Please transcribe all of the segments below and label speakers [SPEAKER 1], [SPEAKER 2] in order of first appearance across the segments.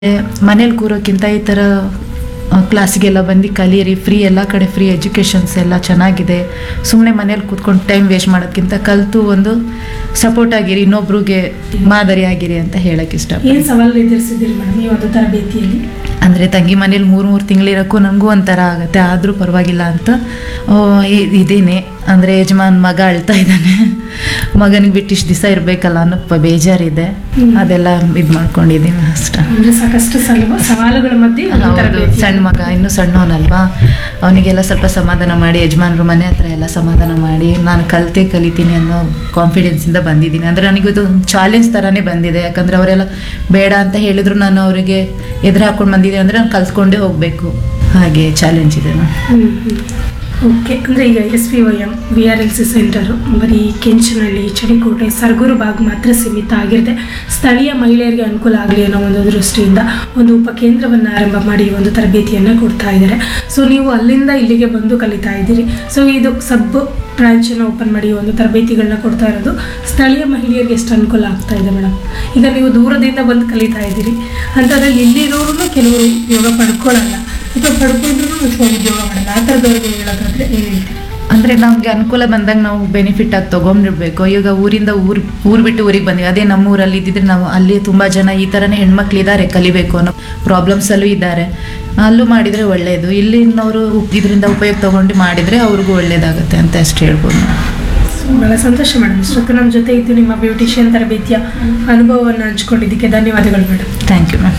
[SPEAKER 1] ಮನೇಲಿ ಕೂರೋಕ್ಕಿಂತ ಈ ಥರ ಕ್ಲಾಸಿಗೆಲ್ಲ ಬಂದು ಕಲೀರಿ ಫ್ರೀ ಎಲ್ಲ ಕಡೆ ಫ್ರೀ ಎಜುಕೇಷನ್ಸ್ ಎಲ್ಲ ಚೆನ್ನಾಗಿದೆ ಸುಮ್ಮನೆ ಮನೇಲಿ ಕೂತ್ಕೊಂಡು ಟೈಮ್ ವೇಸ್ಟ್ ಮಾಡೋಕ್ಕಿಂತ ಕಲಿತು ಒಂದು ಸಪೋರ್ಟ್ ಆಗಿರಿ ಇನ್ನೊಬ್ರಿಗೆ ಮಾದರಿ ಆಗಿರಿ ಅಂತ ಹೇಳಕ್ಕೆ ಇಷ್ಟ
[SPEAKER 2] ಏನ್ ಸವಾಲು ಎದುರಿಸಿದ್ದೀರಿ ಮೇಡಮ್ ಈ ಒಂದು ತರಬೇತಿಯಲ್ಲಿ
[SPEAKER 1] ಅಂದರೆ ತಂಗಿ ಮನೇಲಿ ಮೂರು ಮೂರು ತಿಂಗಳಿರೋಕ್ಕೂ ನನಗೂ ಒಂಥರ ಆಗುತ್ತೆ ಆದರೂ ಪರವಾಗಿಲ್ಲ ಅಂತ ಆ, ಇ- ಇದ್ದೀನಿ ಅಂದರೆ ಯಜಮಾನ್ ಮಗ ಅಳ್ತಾ ಇದ್ದಾನೆ ಮಗನಿಗೆ ಬಿಟ್ಟು ಇಷ್ಟು ದಿವಸ ಇರಬೇಕಲ್ಲ ಅನ್ನೋ ಪ- ಬೇಜಾರಿದೆ
[SPEAKER 2] ಹ್ಮ್.
[SPEAKER 1] ಅದೆಲ್ಲ ಇದು ಮಾಡ್ಕೊಂಡಿದ್ದೀನಿ ಅಷ್ಟೇ
[SPEAKER 2] ಅಂದ್ರೆ ಸಾಕಷ್ಟು ಸಲ ಸವಾಲುಗಳ ಮಧ್ಯೆ ಒಂದು
[SPEAKER 1] ಹೌದು
[SPEAKER 2] ತರಬೇತಿ
[SPEAKER 1] ಸಣ್ಣ ಮಗ ಇನ್ನೂ ಸಣ್ಣವನಲ್ವಾ ಅವನಿಗೆಲ್ಲ ಸ್ವಲ್ಪ ಸಮಾಧಾನ ಮಾಡಿ ಯಜಮಾನ್ರು ಮನೆ ಹತ್ರ ಎಲ್ಲ ಸಮಾಧಾನ ಮಾಡಿ ನಾನು ಕಲಿತೆ ಕಲಿತೀನಿ ಅನ್ನೋ ಕಾನ್ಫಿಡೆನ್ಸಿಂದ ಬಂದಿದ್ದೀನಿ ಅಂದರೆ ನನಗಿದು ಚಾಲೆಂಜ್ ಥರನೇ ಬಂದಿದೆ ಯಾಕಂದರೆ ಅವರೆಲ್ಲ ಬೇಡ ಅಂತ ಹೇಳಿದ್ರು ನಾನು ಅವರಿಗೆ ಎದುರು ಹಾಕೊಂಡು ಬಂದಿದ್ದೀನಿ ಅಂದರೆ ನಾನು ಕಲ್ತ್ಕೊಂಡೇ ಹೋಗಬೇಕು ಹಾಗೆ ಚಾಲೆಂಜ್ ಇದೆ ನಾನು
[SPEAKER 2] ಓಕೆ ಅಂದರೆ ಈಗ S V Y M V R L C centre ಬರೀ ಕೆಂಚನಹಳ್ಳಿ ಚಳಿಕೋಟೆ ಸರ್ಗೂರು ಬಾಗ್ ಮಾತ್ರ ಸೀಮಿತ ಆಗಿರುತ್ತೆ ಸ್ಥಳೀಯ ಮಹಿಳೆಯರಿಗೆ ಅನುಕೂಲ ಆಗಲಿ ಅನ್ನೋ ಒಂದು ದೃಷ್ಟಿಯಿಂದ ಒಂದು ಉಪಕೇಂದ್ರವನ್ನು ಆರಂಭ ಮಾಡಿ ಈ ಒಂದು ತರಬೇತಿಯನ್ನು ಕೊಡ್ತಾ ಇದ್ದಾರೆ ಸೊ ನೀವು ಅಲ್ಲಿಂದ ಇಲ್ಲಿಗೆ ಬಂದು ಕಲಿತಾ ಇದ್ದೀರಿ ಸೊ ಇದು ಸಬ್ ಬ್ರಾಂಚನ್ನು ಓಪನ್ ಮಾಡಿ ಈ ಒಂದು ತರಬೇತಿಗಳನ್ನ ಕೊಡ್ತಾ ಇರೋದು ಸ್ಥಳೀಯ ಮಹಿಳೆಯರಿಗೆ ಎಷ್ಟು ಅನುಕೂಲ ಆಗ್ತಾ ಇದೆ ಮೇಡಮ್ ಈಗ ನೀವು ದೂರದಿಂದ ಬಂದು ಕಲಿತಾ ಇದ್ದೀರಿ ಅಂತಂದರೆ ಇಲ್ಲಿರೋರು ಕೆಲವರು ಯೋಗ ಪಡ್ಕೊಳ್ಳಲ್ಲ ಅಥವಾ ಪಡ್ಕೊಂಡ್ರು ಅಥವಾ ಉದ್ಯೋಗ ಮಾಡಲ್ಲ ಆ ಥರದವ್ರಿಗೆ ಹೇಳೋದಾದ್ರೆ ಏನು ಹೇಳ್ತೀರಿ
[SPEAKER 1] ಅಂದರೆ ನಮಗೆ ಅನುಕೂಲ ಬಂದಾಗ ನಾವು ಬೆನಿಫಿಟ್ ಆಗಿ ತೊಗೊಂಡಿರ್ಬೇಕು ಈಗ ಊರಿಂದ ಊರು ಊರು ಬಿಟ್ಟು ಊರಿಗೆ ಬಂದ್ವಿ ಅದೇ ನಮ್ಮ ಊರಲ್ಲಿ ಇದ್ದಿದ್ರೆ ನಾವು ಅಲ್ಲಿ ತುಂಬ ಜನ ಈ ಥರನೇ ಹೆಣ್ಮಕ್ಳು ಇದ್ದಾರೆ ಕಲಿಬೇಕು ಅನ್ನೋ ಪ್ರಾಬ್ಲಮ್ಸಲ್ಲೂ ಇದ್ದಾರೆ ಅಲ್ಲೂ ಮಾಡಿದರೆ ಒಳ್ಳೆಯದು ಇಲ್ಲಿನವರು ಇದರಿಂದ ಉಪಯೋಗ ತೊಗೊಂಡು ಮಾಡಿದರೆ ಅವ್ರಿಗೂ ಒಳ್ಳೇದಾಗುತ್ತೆ ಅಂತ ಅಷ್ಟು ಹೇಳ್ಬೋದು ನಾವು.
[SPEAKER 2] ಬಹಳ ಸಂತೋಷ ಮೇಡಮ್ ಇಷ್ಟೊತ್ತು ನಮ್ಮ ಜೊತೆ ಇದ್ದು ನಿಮ್ಮ ಬ್ಯೂಟಿಷಿಯನ್ ತರಬೇತಿಯ ಅನುಭವವನ್ನು ಹಂಚ್ಕೊಂಡಿದ್ದಕ್ಕೆ ಧನ್ಯವಾದಗಳು madam
[SPEAKER 1] thank you ma'am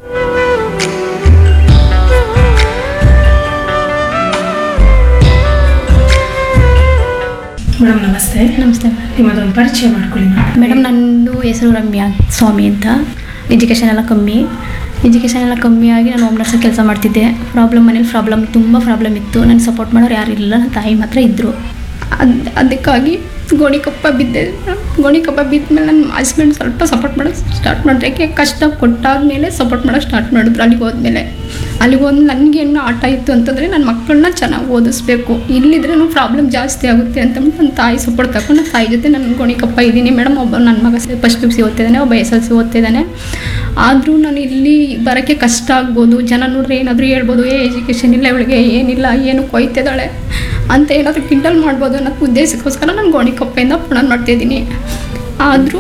[SPEAKER 2] madam ನಮಸ್ತೆ
[SPEAKER 3] ನಮಸ್ತೆ
[SPEAKER 2] ನಿಮ್ಮದೊಂದು ಪರಿಚಯ ಮಾಡ್ಕೊಳ್ಳಿ ಮೇಡಮ್
[SPEAKER 3] ಮೇಡಮ್ ನಂದು ಹೆಸರು ರಮ್ಯಾ ಸ್ವಾಮಿ ಅಂತ ಎಜುಕೇಷನ್ ಎಲ್ಲ ಕಮ್ಮಿ ಎಜುಕೇಷನ್ ಎಲ್ಲ ಕಮ್ಮಿ ಆಗಿ ನಾನು ಹೋಮ್ ನರ್ಸಾಗಿ ಕೆಲಸ ಮಾಡ್ತಿದ್ದೆ ಪ್ರಾಬ್ಲಮ್ ಮನೇಲಿ ಪ್ರಾಬ್ಲಮ್ ತುಂಬ ಪ್ರಾಬ್ಲಮ್ ಇತ್ತು ನಾನು ಸಪೋರ್ಟ್ ಮಾಡೋರು ಯಾರು ಇರಲಿಲ್ಲ ನನ್ನ ತಾಯಿ ಮಾತ್ರ ಇದ್ದರು ಅದು ಅದಕ್ಕಾಗಿ ಗೋಣಿಕೊಪ್ಪ ಬಿದ್ದೆ ಗೋಣಿಕೊಪ್ಪ ಬಿದ್ದ ಮೇಲೆ ನನ್ನ ಹಸ್ಬೆಂಡ್ ಸ್ವಲ್ಪ ಸಪೋರ್ಟ್ ಮಾಡೋಕ್ಕೆ ಸ್ಟಾರ್ಟ್ ಮಾಡಿದ್ರೆ ಯಾಕೆ ಕಷ್ಟ ಕೊಟ್ಟಾದ್ಮೇಲೆ ಸಪೋರ್ಟ್ ಮಾಡೋಕ್ಕೆ ಸ್ಟಾರ್ಟ್ ಮಾಡಿದ್ರು ಅಲ್ಲಿಗೆ ಹೋದ್ಮೇಲೆ ಅಲ್ಲಿಗೆ ಹೋದ್ ನನಗೆ ಏನು ಆಟ ಇತ್ತು ಅಂತಂದರೆ ನನ್ನ ಮಕ್ಕಳನ್ನ ಚೆನ್ನಾಗಿ ಓದಿಸ್ಬೇಕು ಇಲ್ಲಿದ್ರೆ ಪ್ರಾಬ್ಲಮ್ ಜಾಸ್ತಿ ಆಗುತ್ತೆ ಅಂತಂದ್ಬಿಟ್ಟು ನನ್ನ ತಾಯಿ ಸಪೋರ್ಟ್ ತಗೊಂಡು ನನ್ನ ತಾಯಿ ಜೊತೆ ನಾನು ಗೋಣಿಕೊಪ್ಪ ಇದ್ದೀನಿ ಮೇಡಮ್ ಒಬ್ಬ ನನ್ನ ಮಗ ಫಸ್ಟ್ ಪಿ ಯು ಸಿ ಓದ್ತಿದ್ದಾನೆ ಒಬ್ಬ ಎಸ್ ಎಲ್ ಸಿ ಓದ್ತಿದ್ದಾನೆ ಆದರೂ ನಾನು ಇಲ್ಲಿ ಬರೋಕ್ಕೆ ಕಷ್ಟ ಆಗ್ಬೋದು ಜನ ನೋಡ್ರಿ ಏನಾದರೂ ಹೇಳ್ಬೋದು ಏ ಎಜುಕೇಷನ್ ಇಲ್ಲ ಇವಳಿಗೆ ಏನಿಲ್ಲ ಏನು ಕೊಯ್ತಿದ್ದಾಳೆ ಅಂತ ಏನಾದರೂ ಕಿಂಡಲ್ ಮಾಡ್ಬೋದು ಅನ್ನೋ ಉದ್ದೇಶಕ್ಕೋಸ್ಕರ ನಾನು ಗೋಣಿಕೊಪ್ಪೆಯಿಂದ ಪುನಃ ಮಾಡ್ತಿದ್ದೀನಿ ಆದರೂ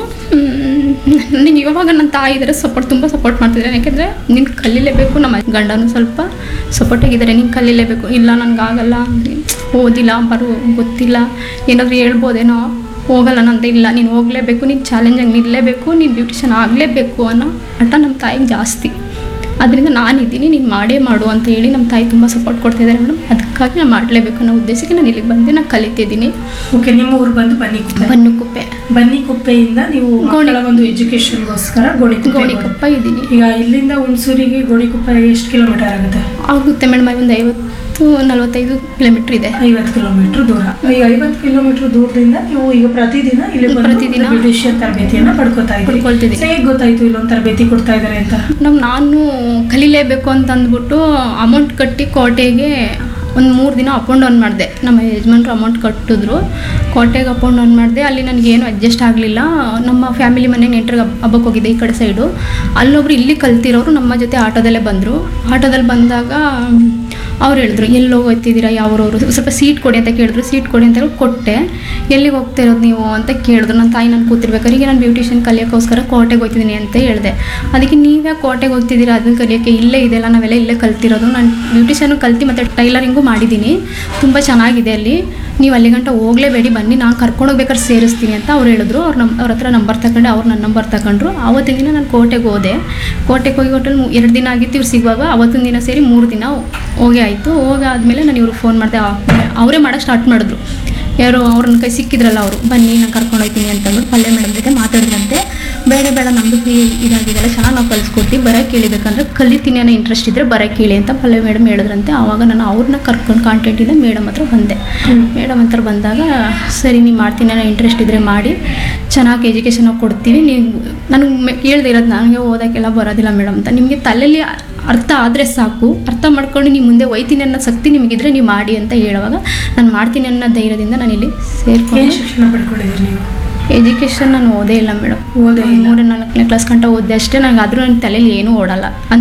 [SPEAKER 3] ನನಗೆ ಇವಾಗ ನನ್ನ ತಾಯಿ ಇದ್ದಾರೆ ಸಪೋರ್ಟ್ ತುಂಬ ಸಪೋರ್ಟ್ ಮಾಡ್ತಿದ್ದಾರೆ ಯಾಕೆಂದರೆ ನೀನು ಕಲೀಲೇಬೇಕು ನಮ್ಮ ಗಂಡನೂ ಸ್ವಲ್ಪ ಸಪೋರ್ಟಾಗಿದ್ದಾರೆ ನೀನು ಕಲೀಲೇಬೇಕು ಇಲ್ಲ ನನಗಾಗಲ್ಲ ಓದಿಲ್ಲ ಬರೋ ಗೊತ್ತಿಲ್ಲ ಏನಾದರೂ ಹೇಳ್ಬೋದೇನೋ ಹೋಗಲ್ಲ ನಂದು ಇಲ್ಲ ನೀನು ಹೋಗಲೇಬೇಕು ನೀನು ಚಾಲೆಂಜಾಗಿ ನಿಲ್ಲಲೇಬೇಕು ನೀನು ಬ್ಯೂಟಿಷನ್ ಆಗಲೇಬೇಕು ಅನ್ನೋ ಹಠ ನಮ್ಮ ತಾಯಿಗೆ ಜಾಸ್ತಿ ಅದರಿಂದ ನಾನಿದ್ದೀನಿ ನೀನು ಮಾಡೇ ಮಾಡು ಅಂತ ಹೇಳಿ ನಮ್ಮ ತಾಯಿ ತುಂಬ ಸಪೋರ್ಟ್ ಕೊಡ್ತಿದ್ದಾರೆ ಮೇಡಮ್ ಅದಕ್ಕಾಗಿ ನಾನು ಮಾಡಲೇಬೇಕು ಅನ್ನೋ ಉದ್ದೇಶಕ್ಕೆ ನಾನು ಇಲ್ಲಿಗೆ ಬಂದು ನಾನು ಕಲಿತಿದ್ದೀನಿ
[SPEAKER 2] ಓಕೆ ನಿಮ್ಮ ಊರು ಬಂದು ಬನ್ನಿಕುಪ್ಪೆ
[SPEAKER 3] ಬನ್ನುಕುಪ್ಪೆ
[SPEAKER 2] ಬನ್ನಿಕುಪ್ಪೆಯಿಂದ ನೀವು ಮಕ್ಕಳ
[SPEAKER 3] ಗೋಣಿ-
[SPEAKER 2] ಒಂದು ಎಜುಕೇಶನ್ಗೋಸ್ಕರ ಗೋಣಿಕುಪ್ಪೆ
[SPEAKER 3] ಗೋಣಿಕೊಪ್ಪ ಇದ್ದೀನಿ
[SPEAKER 2] ಈಗ ಇಲ್ಲಿಂದ ಹುಣಸೂರಿಗೆ ಗೋಣಿಕೊಪ್ಪ ಎಷ್ಟು ಕಿಲೋಮೀಟರ್ ಆಗುತ್ತೆ
[SPEAKER 3] ಆಗುತ್ತೆ ಮೇಡಮ್ ಒಂದು ಐವತ್ತು ನಲವತ್ತೈದು ಕಿಲೋಮೀಟ್ರ್ ಇದೆ
[SPEAKER 2] ಐವತ್ತು ಕಿಲೋಮೀಟರ್ ದೂರ ಈ ಐವತ್ತು ಕಿಲೋಮೀಟರ್ ದೂರದಿಂದ ನೀವು ಈಗ ಪ್ರತಿದಿನ ಇಲ್ಲಿ ಬಂದು
[SPEAKER 3] ಪ್ರತಿದಿನ
[SPEAKER 2] ಬ್ಯೂಟಿಷಿಯನ್ ತರಬೇತಿಯನ್ನ ಪಡ್ಕೋತಾ ಇದ್ದೀರಿ
[SPEAKER 3] ಪಡ್ಕೊಳ್ತಿದ್ದೀನಿ.
[SPEAKER 2] So, ಹೇಗ್ ಗೊತ್ತಾಯ್ತು ಇಲ್ಲೊಂದು ತರಬೇತಿ ಕೊಡ್ತಾ ಇದ್ದಾರೆ ಅಂತ
[SPEAKER 3] ನಮ್ಮ ನಾನು ಕಲಿಲೇಬೇಕು ಅಂತ ಅಂದ್ಬಿಟ್ಟು ಅಮೌಂಟ್ ಕಟ್ಟಿ ಕೋಟೆಗೆ ಒಂದು ಮೂರು ದಿನ ಅಪ್ ಆ್ಯಂಡ್ ಡೌನ್ ಮಾಡಿದೆ ನಮ್ಮ ಯಜಮಾನ್ರು ಅಮೌಂಟ್ ಕಟ್ಟಿದ್ರು ಕೋಟೆಗೆ ಅಪ್ ಆ್ಯಂಡ್ ಡೌನ್ ಮಾಡಿದೆ ಅಲ್ಲಿ ನನಗೇನು ಅಡ್ಜಸ್ಟ್ ಆಗಲಿಲ್ಲ ನಮ್ಮ ಫ್ಯಾಮಿಲಿ ಮನೆ ನೆಂಟ್ರಿಗೆ ಹಬ್ಬ ಹಬ್ಬಕ್ಕೆ ಹೋಗಿದ್ದೆ ಈ ಕಡೆ ಸೈಡು ಅಲ್ಲೊಬ್ರು ಇಲ್ಲಿ ಕಲ್ತಿರೋರು ನಮ್ಮ ಜೊತೆ ಆಟೋದಲ್ಲೇ ಬಂದರು ಆಟೋದಲ್ಲಿ ಬಂದಾಗ ಅವ್ರು ಹೇಳಿದ್ರು ಎಲ್ಲಿ ಹೋಗ್ತಿದ್ದೀರಾ ಯಾವ್ರವರು ಸ್ವಲ್ಪ ಸೀಟ್ ಕೊಡಿ ಅಂತ ಕೇಳಿದ್ರು ಸೀಟ್ ಕೊಡಿ ಅಂತ ಹೇಳಿ ಕೊಟ್ಟೆ ಎಲ್ಲಿಗೆ ಹೋಗ್ತಾ ಇರೋದು ನೀವು ಅಂತ ಕೇಳಿದ್ರು ನನ್ನ ತಾಯಿ ನಾನು ಕೂತಿರ್ಬೇಕಾದ್ರೆ ಈಗ ನಾನು ಬ್ಯೂಟಿಷಿಯನ್ ಕಲಿಯೋಕ್ಕೋಸ್ಕರ ಕೋಟೆಗೆ ಹೋಗ್ತಿದ್ದೀನಿ ಅಂತ ಹೇಳಿದೆ ಅದಕ್ಕೆ ನೀವೇ ಕೋಟೆಗೆ ಹೋಗ್ತಿದ್ದೀರಾ ಅದನ್ನ ಕಲಿಯೋಕ್ಕೆ ಇಲ್ಲೇ ಇದೆಲ್ಲ ನಾವೆಲ್ಲ ಇಲ್ಲೇ ಕಲ್ತಿರೋದು ನಾನು ಬ್ಯೂಟಿಷಿಯನ್ನು ಕಲ್ತು ಮತ್ತು ಟೈಲರಿಂಗು ಮಾಡಿದ್ದೀನಿ ತುಂಬ ಚೆನ್ನಾಗಿದೆ ಅಲ್ಲಿ ನೀವು ಅಲ್ಲಿ ಗಂಟ ಹೋಗಲೇಬೇಡಿ ಬನ್ನಿ ನಾನು ಕರ್ಕೊಂಡೋಗ್ಬೇಕಾದ್ರೆ ಸೇರಿಸ್ತೀನಿ ಅಂತ ಅವ್ರು ಹೇಳಿದ್ರು ಅವ್ರು ನಮ್ಮ ಅವ್ರ ಹತ್ರ ನಂಬರ್ ತಗೊಂಡು ಅವ್ರು ನನ್ನ ನಂಬರ್ ತಗೊಂಡ್ರು ಆವತ್ತಿನ ದಿನ ನಾನು ಕೋಟೆಗೆ ಹೋದೆ ಕೋಟೆಗೆ ಹೋಗಿ ಹೋಟೆಲ್ ಎರಡು ದಿನ ಆಗಿತ್ತು ಇವ್ರು ಸಿಗುವಾಗ ಅವತ್ತಿನ ದಿನ ಸೇರಿ ಮೂರು ದಿನ ಹೋಗಿ ಆಯಿತು ಹೋಗಾದ್ಮೇಲೆ ನಾನು ಇವ್ರಿಗೆ ಫೋನ್ ಮಾಡಿದೆ ಅವರೇ ಮಾಡೋಕ್ಕೆ ಸ್ಟಾರ್ಟ್ ಮಾಡಿದ್ರು ಯಾರು ಅವ್ರನ್ನ ಕೈ ಸಿಕ್ಕಿದ್ರಲ್ಲ ಅವರು ಬನ್ನಿ ನಾನು ಕರ್ಕೊಂಡು ಹೋಗ್ತೀನಿ ಅಂತಂದ್ಬಿಟ್ಟು ಪಲ್ಯ ಮೇಡಮ್ ಜೊತೆ ಮಾತಾಡಿದಂತೆ ಬೇಡ ಬೇಡ ನಮ್ಮದು ಫ್ರೀ ಇದಾಗಿದೆಲ್ಲ ಚೆನ್ನಾಗಿ ನಾವು ಕಲಿಸ್ಕೊಟ್ಟು ಬರೋಕ್ಕೆ ಕೇಳಿಬೇಕಂದ್ರೆ ಕಲಿತೀನಿ ಅನ್ನೋ ಇಂಟ್ರೆಸ್ಟ್ ಇದ್ದರೆ ಬರೋಕ್ಕೆ ಕೇಳಿ ಅಂತ ಪಲ್ಯ ಮೇಡಮ್ ಹೇಳಿದ್ರಂತೆ ಆವಾಗ ನಾನು ಅವ್ರನ್ನ ಕರ್ಕೊಂಡು ಕಾಂಟ್ಯಾಕ್ಟ್ ಇದೆ ಮೇಡಮ್ ಹತ್ರ ಬಂದೆ ಮೇಡಮ್ ಹತ್ರ ಬಂದಾಗ ಸರಿ ನೀವು ಮಾಡ್ತೀನಿ ಅನ್ನೋ ಇಂಟ್ರೆಸ್ಟ್ ಇದ್ದರೆ ಮಾಡಿ ಚೆನ್ನಾಗಿ ಎಜುಕೇಷನ್ ಕೊಡ್ತೀವಿ ನೀವು ನನಗೆ ಕೇಳ್ದೆ ಇರೋದು ನನಗೆ ಓದೋಕ್ಕೆಲ್ಲ ಬರೋದಿಲ್ಲ ಮೇಡಮ್ ಅಂತ ನಿಮಗೆ ತಲೆಯಲ್ಲಿ ಅರ್ಥ ಆದರೆ ಸಾಕು ಅರ್ಥ ಮಾಡ್ಕೊಂಡು ನೀವು ಮುಂದೆ ಒಯ್ತೀನಿ ಅನ್ನೋ ಶಕ್ತಿ ನಿಮಗಿದ್ರೆ ನೀವು ಮಾಡಿ ಅಂತ ಹೇಳುವಾಗ ನಾನು ಮಾಡ್ತೀನಿ ಅನ್ನೋ ಧೈರ್ಯದಿಂದ ನಾನು ಇಲ್ಲಿ
[SPEAKER 2] ಏನ್
[SPEAKER 3] ಸೇರ್ಕೊಂಡು
[SPEAKER 2] ಶಿಕ್ಷಣ ಪಡ್ಕೊಂಡಿದ್ದೀರಿ ನೀವು
[SPEAKER 3] ಎಜುಕೇಷನ್ ನಾನು ಓದೇ ಇಲ್ಲ ಮೇಡಮ್
[SPEAKER 2] ಓದೇ ಇಲ್ಲ.
[SPEAKER 3] ಮೂರು ನಾಲ್ಕನೇ ಕ್ಲಾಸ್ ಗಂಟ ಓದಿದೆ ಅಷ್ಟೇ ನಂಗೆ ಆದರೂ ನನ್ನ ತಲೆಯಲ್ಲಿ ಏನೂ ಓಡಲ್ಲ